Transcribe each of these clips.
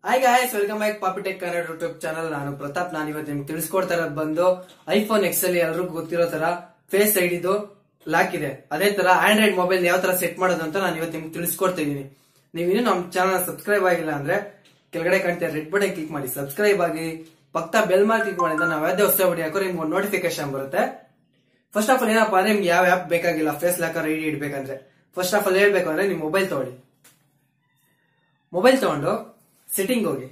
hi guys welcome back Papi tech Kannada YouTube channel ನಾನು ಪ್ರತಾಪ್ ನಾನು ಇವತ್ತು ನಿಮ್ಗೆ ತಿಳಿಸ್ಕೊಡ್ತಾ ಇರೋದು ಬಂದು ಐಫೋನ್ ಎಕ್ಸ್ ಅಲ್ಲಿ ಎಲ್ರಿಗೂ ಗೊತ್ತಿರೋ ತರ ಫೇಸ್ ಐಡಿದು ಲಾಕ್ ಇದೆ ಅದೇ ತರ ಆಂಡ್ರಾಯ್ಡ್ ಮೊಬೈಲ್ ಯಾವ ತರ ಸೆಟ್ ಮಾಡೋದು ಅಂತ ನಾನು ಇವತ್ತು ನಿಮ್ಗೆ ತಿಳಿಸ್ಕೊಡ್ತಾ ಇದೀನಿ ನೀವು ಇನ್ನೂ ನಮ್ಮ ಚಾನಲ್ ಸಬ್ಸ್ಕ್ರೈಬ್ ಆಗಿಲ್ಲ ಅಂದ್ರೆ ಕೆಳಗಡೆ ಕಾಣ್ತೀರ ರೆಡ್ ಬಟನ್ ಕ್ಲಿಕ್ ಮಾಡಿ ಸಬ್ಸ್ಕ್ರೈಬ್ ಆಗಿ ಪಕ್ಕ ಬೆಲ್ ಮಾರ್ಕ್ ಕ್ಲಿಕ್ ಮಾಡಿದ್ರೆ ನಾವು ಯಾವುದೇ ಹೊಸ ವಿಡಿಯೋ ಹಾಕೋರು ನಿಮ್ಗೆ ಒಂದು ನೋಟಿಫಿಕೇಶನ್ ಬರುತ್ತೆ ಫಸ್ಟ್ ಆಫ್ ಆಲ್ ಏನಪ್ಪಾ ಅಂದ್ರೆ ನಿಮ್ಗೆ ಯಾವ ಆಪ್ ಬೇಕಾಗಿಲ್ಲ ಫೇಸ್ ಲಾಕರ್ ಐಡಿ ಇಡ್ಬೇಕಂದ್ರೆ ಫಸ್ಟ್ ಆಫ್ ಆಲ್ ಹೇಳ್ಬೇಕು ಅಂದ್ರೆ ನಿಮ್ ಮೊಬೈಲ್ ತಗೊಳ್ಳಿ ಮೊಬೈಲ್ ತಗೊಂಡು ಸೆಟ್ಟಿಂಗ್ ಹೋಗಿ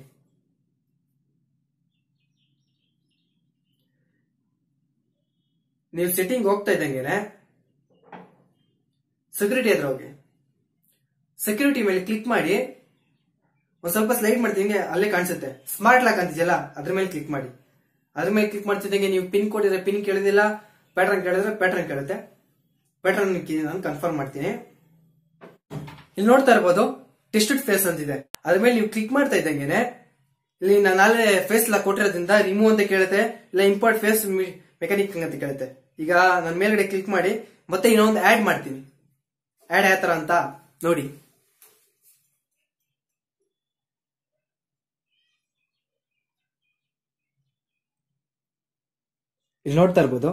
ನೀವು ಸೆಟ್ಟಿಂಗ್ ಹೋಗ್ತಾ ಇದ್ದಂಗೆನೆ ಸೆಕ್ಯೂರಿಟಿ ಹತ್ರ ಹೋಗಿ ಸೆಕ್ಯೂರಿಟಿ ಮೇಲೆ ಕ್ಲಿಕ್ ಮಾಡಿ ಒಂದ್ ಸ್ವಲ್ಪ ಸ್ಲೈಡ್ ಮಾಡ್ತಿದ್ದಂಗೆ ಅಲ್ಲೇ ಕಾಣಿಸುತ್ತೆ ಸ್ಮಾರ್ಟ್ ಲಾಕ್ ಅಂತಿದೆಯಲ್ಲ ಅದ್ರ ಮೇಲೆ ಕ್ಲಿಕ್ ಮಾಡಿ ಅದ್ರ ಮೇಲೆ ಕ್ಲಿಕ್ ಮಾಡ್ತಿದ್ದಂಗೆ ನೀವು ಪಿನ್ ಕೊಟ್ಟಿದ್ರೆ ಪಿನ್ ಕೇಳೋದಿಲ್ಲ ಪ್ಯಾಟರ್ನ್ ಕೇಳಿದ್ರೆ ಪ್ಯಾಟರ್ನ್ ಕೇಳುತ್ತೆ ಪ್ಯಾಟರ್ನ್ ನಾನು ಕನ್ಫರ್ಮ್ ಮಾಡ್ತೀನಿ ಇಲ್ಲಿ ನೋಡ್ತಾ ಇರ್ಬೋದು ಟೆಸ್ಟೆಡ್ ಫೇಸ್ ಅಂತಿದೆ ಅದ್ರ ಮೇಲೆ ನೀವು ಕ್ಲಿಕ್ ಮಾಡ್ತಾ ಇದ್ದಂಗೆನೆ ಇಲ್ಲಿ ನಾನು ನಾಳೆ ಫೇಸ್ ಲಾಕ್ ಕೊಟ್ಟಿರೋದ್ರಿಂದ ರಿಮೂವ್ ಅಂತ ಕೇಳುತ್ತೆ ಇಲ್ಲ ಇಂಪೋರ್ಟ್ ಫೇಸ್ ಮೆಕ್ಯಾನಿಕ್ ಅಂತ ಕೇಳುತ್ತೆ ಈಗ ನನ್ನ ಮೇಲ್ಗಡೆ ಕ್ಲಿಕ್ ಮಾಡಿ ಮತ್ತೆ ಇನ್ನೊಂದು ಆಡ್ ಮಾಡ್ತೀನಿ ಆಡ್ ಯಾವ ತರ ಅಂತ ನೋಡಿ ಇಲ್ಲಿ ನೋಡ್ತಾ ಇರ್ಬೋದು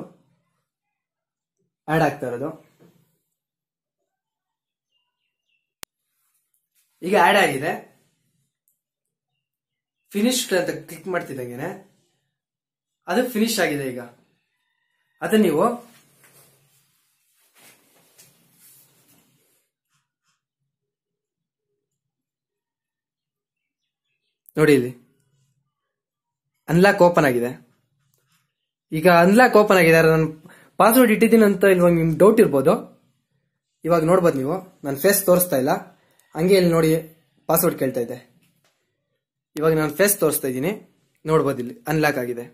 ಆಡ್ ಆಗ್ತಾ ಇರೋದು ಈಗ ಆಡ್ ಆಗಿದೆ ಫಿನಿಶ್ಡ್ ಅಂತ ಕ್ಲಿಕ್ ಮಾಡ್ತಿದ್ದಂಗೆನೆ ಅದು ಫಿನಿಶ್ ಆಗಿದೆ ಈಗ ಅದು ನೀವು ನೋಡಿ ಇಲ್ಲಿ ಅನ್ಲಾಕ್ ಓಪನ್ ಆಗಿದೆ ಈಗ ಅನ್ಲಾಕ್ ಓಪನ್ ಆಗಿದೆ ನಾನು ಪಾಸ್ವರ್ಡ್ ಇಟ್ಟಿದ್ದೀನಿ ಅಂತ ಇಲ್ವಾ ನಿಮ್ಗೆ ಡೌಟ್ ಇರ್ಬೋದು ಇವಾಗ ನೋಡ್ಬೋದು ನೀವು ನನ್ನ ಫೇಸ್ ತೋರಿಸ್ತಾ ಇಲ್ಲ ಹಂಗೆ ಇಲ್ಲಿ ನೋಡಿ ಪಾಸ್ವರ್ಡ್ ಕೇಳ್ತಾ ಇದೆ ಇವಾಗ ನಾನು ಫೇಸ್ ತೋರಿಸ್ತಾ ಇದ್ದೀನಿ ನೋಡ್ಬೋದು ಇಲ್ಲಿ ಅನ್ಲಾಕ್ ಆಗಿದೆ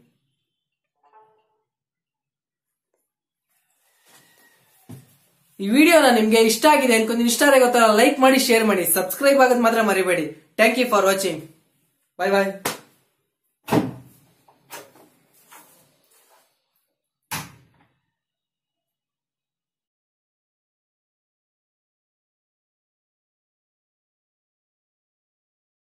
ಈ ವಿಡಿಯೋನ ನಿಮ್ಗೆ ಇಷ್ಟ ಆಗಿದೆ ಅನ್ಕೊಂಡು ಇಷ್ಟ ಆದ್ರೆ ಗೊತ್ತಲ್ಲ ಲೈಕ್ ಮಾಡಿ ಶೇರ್ ಮಾಡಿ ಸಬ್ಸ್ಕ್ರೈಬ್ ಆಗೋದು ಮಾತ್ರ ಮರಿಬೇಡಿ thank you for watching bye bye